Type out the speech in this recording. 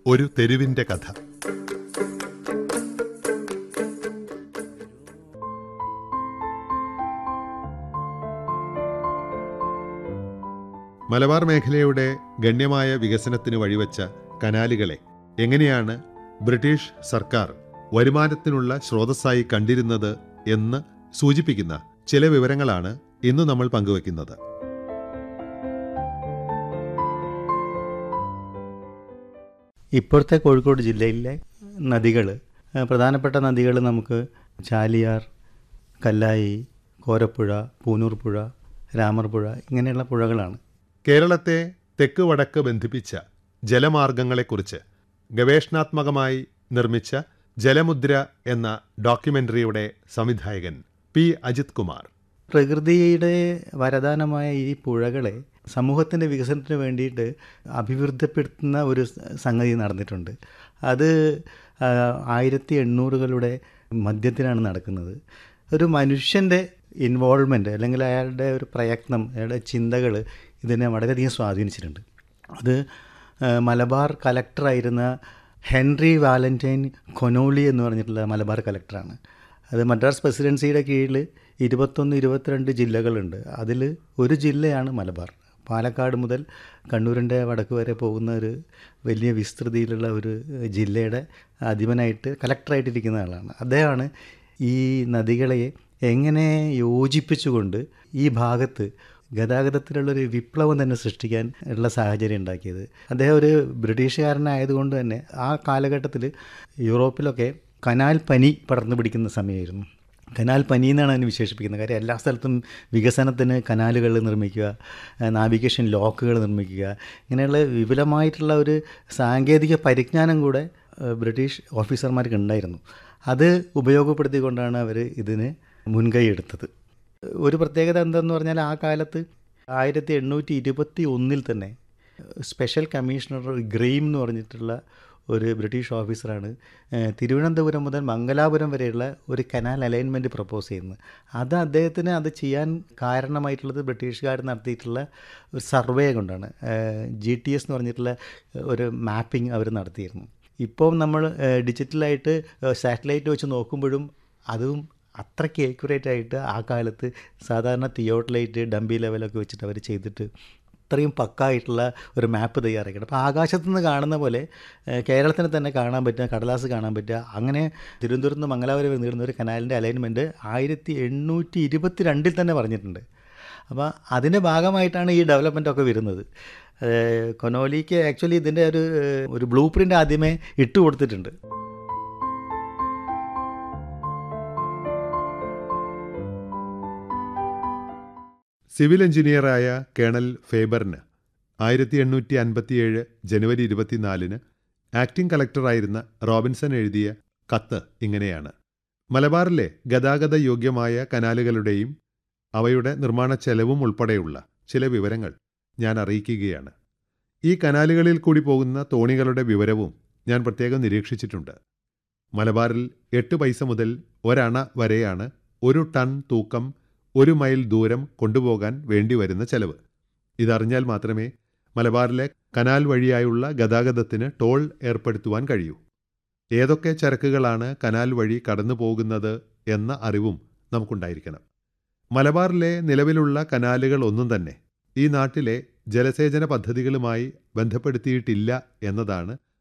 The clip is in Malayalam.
ഒരു തെരുവിന്റെ കഥ മലബാർ മേഖലയുടെ ഗണ്യമായ വികസനത്തിന് വഴിവെച്ച കനാലുകളെ എങ്ങനെയാണ് ബ്രിട്ടീഷ് സർക്കാർ വരുമാനത്തിനുള്ള സ്രോതസ്സായി കണ്ടിരുന്നത് എന്ന് സൂചിപ്പിക്കുന്ന ചില വിവരങ്ങളാണ് ഇന്ന് നമ്മൾ പങ്കുവയ്ക്കുന്നത് ഇപ്പോഴത്തെ കോഴിക്കോട് ജില്ലയിലെ നദികൾ പ്രധാനപ്പെട്ട നദികൾ നമുക്ക് ചാലിയാർ കല്ലായി കോരപ്പുഴ പൂനൂർ പുഴ രാമർ പുഴ ഇങ്ങനെയുള്ള പുഴകളാണ് കേരളത്തെ തെക്ക് വടക്ക് ബന്ധിപ്പിച്ച ജലമാർഗങ്ങളെക്കുറിച്ച് ഗവേഷണാത്മകമായി നിർമ്മിച്ച ജലമുദ്ര എന്ന ഡോക്യുമെന്ററിയുടെ സംവിധായകൻ പി അജിത് കുമാർ പ്രകൃതിയുടെ വരദാനമായ ഈ പുഴകളെ സമൂഹത്തിൻ്റെ വികസനത്തിന് വേണ്ടിയിട്ട് അഭിവൃദ്ധിപ്പെടുത്തുന്ന ഒരു സ- സംഗതി നടന്നിട്ടുണ്ട് അത് ആ, ആയിരത്തി എണ്ണൂറുകളുടെ മധ്യത്തിലാണ് നടക്കുന്നത് ഒരു മനുഷ്യൻ്റെ ഇൻവോൾവ്മെൻറ്റ് അല്ലെങ്കിൽ അയാളുടെ ഒരു പ്രയത്നം അയാളുടെ ചിന്തകൾ ഇതിനെ വളരെയധികം സ്വാധീനിച്ചിട്ടുണ്ട് അത് ആ, മലബാർ കലക്ടറായിരുന്ന ഹെൻറി വാലന്റൈൻ കൊനോളി എന്ന് പറഞ്ഞിട്ടുള്ള മലബാർ കലക്ടറാണ് അത് മദ്രാസ് പ്രസിഡൻസിയുടെ കീഴിൽ ഇരുപത്തൊന്ന് ഇരുപത്തിരണ്ട് ജില്ലകളുണ്ട് അതിൽ ഒരു ജില്ലയാണ് മലബാർ പാലക്കാട് മുതൽ കണ്ണൂരിൻ്റെ വടക്ക് വരെ പോകുന്ന ഒരു വലിയ വിസ്തൃതിയിലുള്ള ഒരു ജില്ലയുടെ അധിപനായിട്ട് കലക്ടറായിട്ടിരിക്കുന്ന ആളാണ് അദ്ദേഹമാണ് ഈ നദികളെ എങ്ങനെ യോജിപ്പിച്ചുകൊണ്ട് ഈ ഭാഗത്ത് ഗതാഗതത്തിലുള്ളൊരു വിപ്ലവം തന്നെ സൃഷ്ടിക്കാൻ ഉള്ള സാഹചര്യം ഉണ്ടാക്കിയത് അദ്ദേഹം ഒരു ബ്രിട്ടീഷുകാരനായതുകൊണ്ട് തന്നെ ആ കാലഘട്ടത്തിൽ യൂറോപ്പിലൊക്കെ കനാൽ പനി പടർന്നു പിടിക്കുന്ന സമയമായിരുന്നു കനാൽ പനി എന്നാണ് അതിന് വിശേഷിപ്പിക്കുന്നത് കാര്യം എല്ലാ സ്ഥലത്തും വികസനത്തിന് കനാലുകൾ നിർമ്മിക്കുക നാവിഗേഷൻ ലോക്കുകൾ നിർമ്മിക്കുക ഇങ്ങനെയുള്ള വിപുലമായിട്ടുള്ള ഒരു സാങ്കേതിക പരിജ്ഞാനം കൂടെ ഏഹ്, ബ്രിട്ടീഷ് ഓഫീസർമാർക്ക് ഉണ്ടായിരുന്നു അത് ഉപയോഗപ്പെടുത്തിക്കൊണ്ടാണ് അവർ ഇതിന് മുൻകൈ എടുത്തത് ഒരു പ്രത്യേകത എന്തെന്ന് പറഞ്ഞാൽ ആ കാലത്ത് ആയിരത്തി എണ്ണൂറ്റി ഇരുപത്തി ഒന്നിൽ തന്നെ സ്പെഷ്യൽ കമ്മീഷണർ ഗ്രെയിം എന്ന് പറഞ്ഞിട്ടുള്ള ഒരു ബ്രിട്ടീഷ് ഓഫീസറാണ് ഏഹ്, തിരുവനന്തപുരം മുതൽ മംഗലാപുരം വരെയുള്ള ഒരു കനാൽ അലൈൻമെൻറ്റ് പ്രപ്പോസ് ചെയ്യുന്നത് അത് അദ്ദേഹത്തിന് അത് ചെയ്യാൻ കാരണമായിട്ടുള്ളത് ബ്രിട്ടീഷുകാർ നടത്തിയിട്ടുള്ള ഒരു സർവേ കൊണ്ടാണ് ജി ടി എസ് എന്ന് പറഞ്ഞിട്ടുള്ള ഒരു മാപ്പിംഗ് അവർ നടത്തിയിരുന്നു ഇപ്പം നമ്മൾ ഡിജിറ്റലായിട്ട് സാറ്റലൈറ്റ് വെച്ച് നോക്കുമ്പോഴും അതും അത്രയ്ക്ക് ഏക്യുറേറ്റ് ആയിട്ട് ആ കാലത്ത് സാധാരണ തിയോട്ടലൈറ്റ് ഡംബി ലെവലൊക്കെ വെച്ചിട്ട് അവർ ചെയ്തിട്ട് അത്രയും പക്കായിട്ടുള്ള ഒരു മാപ്പ് തയ്യാറാക്കിയിട്ട് അപ്പോൾ ആകാശത്തു നിന്ന് കാണുന്ന പോലെ ഏഹ്, കേരളത്തിന് തന്നെ കാണാൻ പറ്റുക കടലാസ് കാണാൻ പറ്റുക അങ്ങനെ തിരുവനന്തപുരത്ത് നിന്ന് മംഗലാപുരം വരെ നീളുന്ന ഒരു കനാലിൻ്റെ അലൈൻമെൻറ്റ് ആയിരത്തി എണ്ണൂറ്റി ഇരുപത്തി രണ്ടിൽ തന്നെ പറഞ്ഞിട്ടുണ്ട് അപ്പോൾ അതിൻ്റെ ഭാഗമായിട്ടാണ് ഈ ഡെവലപ്മെൻ്റ് ഒക്കെ വരുന്നത് ഏഹ്, കൊനോലിക്ക് ആക്ച്വലി ഇതിൻ്റെ ഒരു ഏഹ്, ഒരു ബ്ലൂ പ്രിൻ്റ് ആദ്യമേ ഇട്ട് കൊടുത്തിട്ടുണ്ട് സിവിൽ എഞ്ചിനീയറായ കേണൽ ഫേബറിന് ആയിരത്തി എണ്ണൂറ്റി അൻപത്തിയേഴ് ജനുവരി ഇരുപത്തിനാലിന് ആക്ടിംഗ് കളക്ടറായിരുന്ന റോബിൻസൺ എഴുതിയ കത്ത് ഇങ്ങനെയാണ് മലബാറിലെ ഗതാഗത യോഗ്യമായ കനാലുകളുടെയും അവയുടെ നിർമ്മാണ ചെലവും ഉൾപ്പെടെയുള്ള ചില വിവരങ്ങൾ ഞാൻ അറിയിക്കുകയാണ് ഈ കനാലുകളിൽ കൂടി പോകുന്ന തോണികളുടെ വിവരവും ഞാൻ പ്രത്യേകം നിരീക്ഷിച്ചിട്ടുണ്ട് മലബാറിൽ എട്ട് പൈസ മുതൽ ഒരണ വരെയാണ് ഒരു ടൺ തൂക്കം ഒരു മൈൽ ദൂരം കൊണ്ടുപോകാൻ വേണ്ടിവരുന്ന ചെലവ് ഇതറിഞ്ഞാൽ മാത്രമേ മലബാറിലെ കനാൽ വഴിയായുള്ള ഗതാഗതത്തിന് ടോൾ ഏർപ്പെടുത്തുവാൻ കഴിയൂ ഏതൊക്കെ ചരക്കുകളാണ് കനാൽ വഴി കടന്നു പോകുന്നത് എന്ന അറിവും നമുക്കുണ്ടായിരിക്കണം മലബാറിലെ നിലവിലുള്ള കനാലുകൾ ഒന്നും തന്നെ ഈ നാട്ടിലെ ജലസേചന പദ്ധതികളുമായി ബന്ധപ്പെടുത്തിയിട്ടില്ല എന്നതാണ്